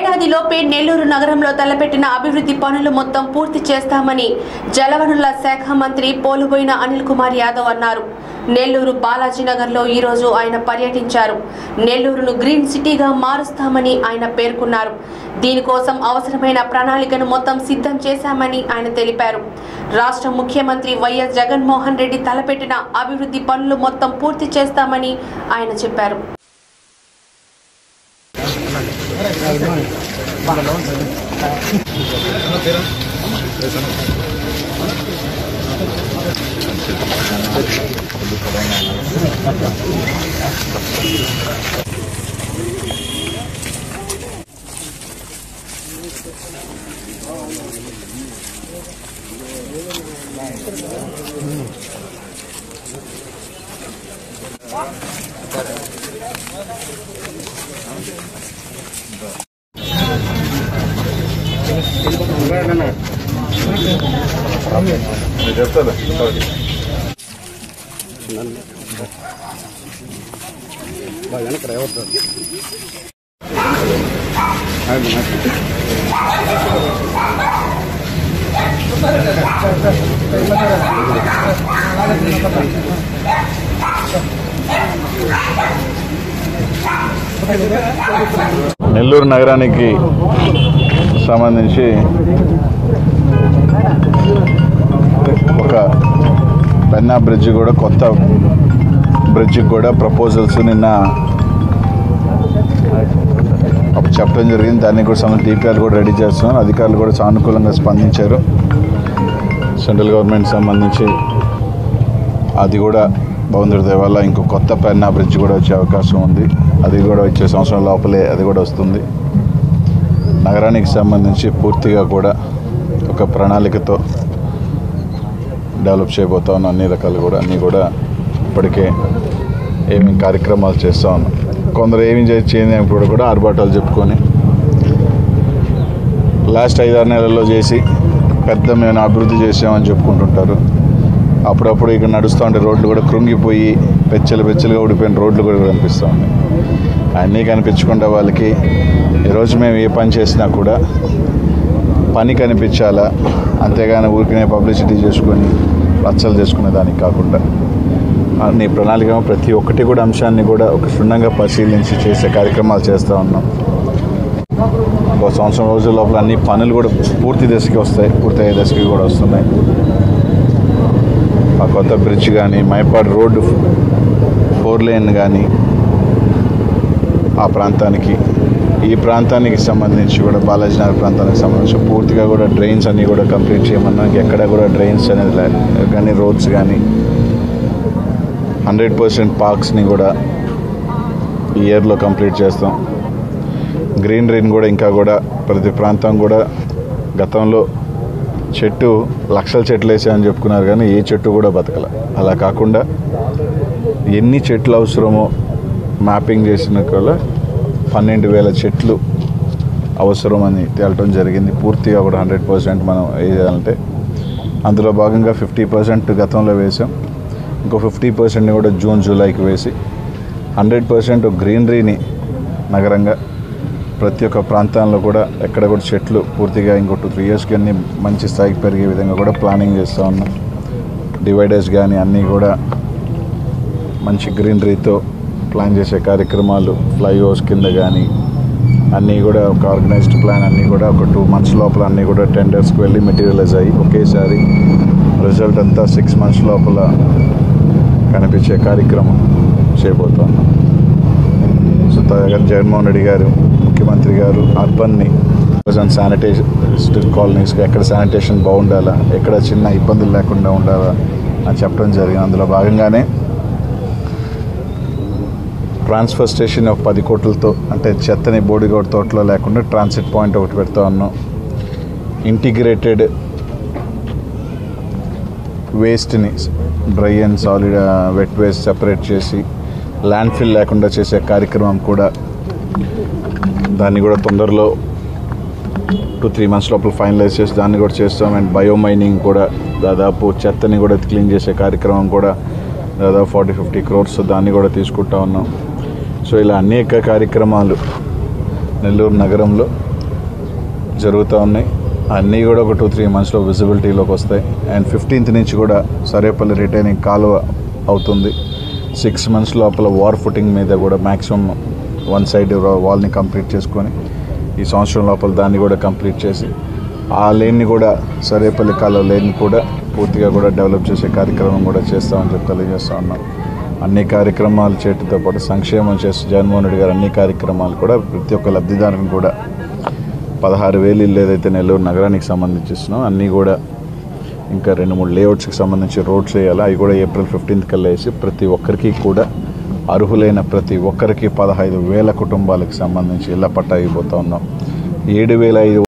ఏడాదిలోపే నెల్లూరు నగరంలో తలపెట్టిన అభివృద్ధి పనులు మొత్తం పూర్తి చేస్తామని జలవనరుల శాఖ మంత్రి పోలుబోయిన అనిల్ కుమార్ యాదవ్ అన్నారు నెల్లూరు బాలాజీ నగర్లో ఈరోజు ఆయన పర్యటించారు నెల్లూరును గ్రీన్ సిటీగా మారుస్తామని ఆయన పేర్కొన్నారు దీనికోసం అవసరమైన ప్రణాళికను మొత్తం సిద్ధం చేశామని ఆయన తెలిపారు రాష్ట్ర ముఖ్యమంత్రి వైఎస్ జగన్మోహన్ రెడ్డి తలపెట్టిన అభివృద్ధి పనులు మొత్తం పూర్తి చేస్తామని ఆయన చెప్పారు నెల్లూరు నగరానికి సంబంధించి ఒక పెన్నా బ్రిడ్జ్ కూడా కొత్త బ్రిడ్జ్కి కూడా ప్రపోజల్స్ నిన్న అప్పుడు చెప్పడం జరిగింది దాన్ని కూడా సంబంధించి డిపిఆర్ కూడా రెడీ చేస్తున్నాం అధికారులు కూడా సానుకూలంగా స్పందించారు సెంట్రల్ గవర్నమెంట్ సంబంధించి అది కూడా భగవంతుడి దయ వల్ల ఇంకో కొత్త పెన్నా బ్రిడ్జ్ కూడా వచ్చే అవకాశం ఉంది అది కూడా వచ్చే సంవత్సరం లోపలే అది కూడా వస్తుంది నగరానికి సంబంధించి పూర్తిగా కూడా ఒక ప్రణాళికతో డెవలప్ చేయబోతా ఉన్నాం అన్ని రకాలు కూడా అన్నీ కూడా ఇప్పటికే ఏమి కార్యక్రమాలు చేస్తూ ఉన్నాం కొందరు ఏమి చేయని కూడా కూడా ఆర్భాటాలు చెప్పుకొని లాస్ట్ ఐదారు నెలల్లో చేసి పెద్ద మేము అభివృద్ధి చేసామని చెప్పుకుంటుంటారు అప్పుడప్పుడు ఇక్కడ నడుస్తూ ఉంటే రోడ్లు కూడా కృంగిపోయి పెచ్చలు పెచ్చలుగా ఊడిపోయిన రోడ్లు కూడా కనిపిస్తూ ఉన్నాయి అన్నీ కనిపించకుండా వాళ్ళకి ఈరోజు మేము ఏ పని చేసినా కూడా పని కనిపించాలా అంతేగాని ఊరికనే పబ్లిసిటీ చేసుకొని రచ్చలు చేసుకునే దానికి కాకుండా అన్ని ప్రణాళిక ప్రతి ఒక్కటి కూడా అంశాన్ని కూడా ఒక క్షుణ్ణంగా పరిశీలించి చేసే కార్యక్రమాలు చేస్తూ ఉన్నాం ఒక సంవత్సరం రోజుల లోపల అన్ని పనులు కూడా పూర్తి దశకి వస్తాయి పూర్తి అయ్యే దశకి కూడా వస్తున్నాయి ఆ కొత్త బ్రిడ్జ్ కానీ మైపాడ్ రోడ్డు ఫోర్ లేన్ కానీ ఆ ప్రాంతానికి ఈ ప్రాంతానికి సంబంధించి కూడా బాలాజీ నగర్ ప్రాంతానికి సంబంధించి పూర్తిగా కూడా డ్రైన్స్ అన్నీ కూడా కంప్లీట్ చేయమన్నా ఎక్కడ కూడా డ్రైన్స్ అనేది లే- కానీ రోడ్స్ కానీ హండ్రెడ్ పర్సెంట్ పార్క్స్ని కూడా ఈ ఇయర్లో కంప్లీట్ చేస్తాం గ్రీనరీని కూడా ఇంకా కూడా ప్రతి ప్రాంతం కూడా గతంలో చెట్టు లక్షల చెట్లు వేసామని చెప్పుకున్నారు కానీ ఏ చెట్టు కూడా బతకల అలా కాకుండా ఎన్ని చెట్లు అవసరమో మ్యాపింగ్ చేసిన కూడా పన్నెండు వేల చెట్లు అవసరమని తేలటం జరిగింది పూర్తిగా కూడా హండ్రెడ్ పర్సెంట్ మనం వేయాలంటే అందులో భాగంగా ఫిఫ్టీ పర్సెంట్ గతంలో వేసాం ఇంకో ఫిఫ్టీ పర్సెంట్ని కూడా జూన్ జూలైకి వేసి హండ్రెడ్ పర్సెంట్ గ్రీనరీని నగరంగా ప్రతి ఒక్క ప్రాంతాల్లో కూడా ఎక్కడ కూడా చెట్లు పూర్తిగా ఇంకో టూ త్రీ ఇయర్స్కి అన్ని మంచి స్థాయికి పెరిగే విధంగా కూడా ప్లానింగ్ చేస్తూ ఉన్నాం డివైడర్స్ కానీ అన్నీ కూడా మంచి గ్రీనరీతో ప్లాన్ చేసే కార్యక్రమాలు ఫ్లైఓవర్స్ కింద కానీ అన్నీ కూడా ఒక ఆర్గనైజ్డ్ ప్లాన్ అన్నీ కూడా ఒక టూ మంత్స్ లోపల అన్నీ కూడా టెండర్స్కి వెళ్ళి మెటీరియలైజ్ అయ్యి ఒకేసారి రిజల్ట్ అంతా సిక్స్ మంత్స్ లోపల కనిపించే కార్యక్రమం చేయబోతున్నాం సో తాజాగా జగన్మోహన్ రెడ్డి గారు ముఖ్యమంత్రి గారు అర్బన్ని శానిటైజ్డ్ కాలనీస్కి ఎక్కడ శానిటేషన్ బాగుండాలా ఎక్కడ చిన్న ఇబ్బందులు లేకుండా ఉండాలా అని చెప్పడం జరిగింది అందులో భాగంగానే ట్రాన్స్ఫర్ స్టేషన్ ఒక పది కోట్లతో అంటే చెత్తని బోడిగోడ్ తోటలో లేకుండా ట్రాన్సిట్ పాయింట్ ఒకటి పెడతా ఉన్నాం ఇంటిగ్రేటెడ్ వేస్ట్ని dry and solid wet waste separate చేసి ల్యాండ్ ఫిల్ లేకుండా చేసే కార్యక్రమం కూడా దాన్ని కూడా తొందరలో టూ త్రీ మంత్స్ లోపల ఫైనలైజ్ చేసి దాన్ని కూడా చేస్తాం అండ్ బయో మైనింగ్ కూడా దాదాపు చెత్తని కూడా క్లీన్ చేసే కార్యక్రమం కూడా దాదాపు ఫార్టీ ఫిఫ్టీ క్రోర్స్ దాన్ని కూడా తీసుకుంటా ఉన్నాం సో ఇలా అనేక కార్యక్రమాలు నెల్లూరు నగరంలో జరుగుతూ ఉన్నాయి అన్నీ కూడా ఒక టూ త్రీ మంత్స్లో విజిబిలిటీలోకి వస్తాయి అండ్ ఫిఫ్టీన్త్ నుంచి కూడా సరేపల్లి రిటైనింగ్ కాలువ అవుతుంది సిక్స్ మంత్స్ లోపల వార్ ఫుటింగ్ మీద కూడా మ్యాక్సిమం వన్ సైడ్ వాల్ని కంప్లీట్ చేసుకొని ఈ సంవత్సరం లోపల దాన్ని కూడా కంప్లీట్ చేసి ఆ లేన్ని కూడా సరేపల్లి కాలువ లేన్ని కూడా పూర్తిగా కూడా డెవలప్ చేసే కార్యక్రమం కూడా చేస్తామని చెప్పి తెలియజేస్తా ఉన్నాం అన్ని కార్యక్రమాలు చేయడంతో పాటు సంక్షేమం చేసి జగన్మోహన్ రెడ్డి గారు అన్ని కార్యక్రమాలు కూడా ప్రతి ఒక్క లబ్ధిదారుని కూడా పదహారు వేలు ఇల్లు ఏదైతే నెల్లూరు నగరానికి సంబంధించి ఇస్తున్నాం అన్నీ కూడా ఇంకా రెండు మూడు లేఅవుట్స్కి సంబంధించి రోడ్స్ వేయాలి అవి కూడా ఏప్రిల్ ఫిఫ్టీన్త్ కల్లా వేసి ప్రతి ఒక్కరికి కూడా అర్హులైన ప్రతి ఒక్కరికి పదహైదు వేల కుటుంబాలకు సంబంధించి ఇళ్ల పట్టా ఇవ్వబోతా ఉన్నాం ఏడు వేల ఐదు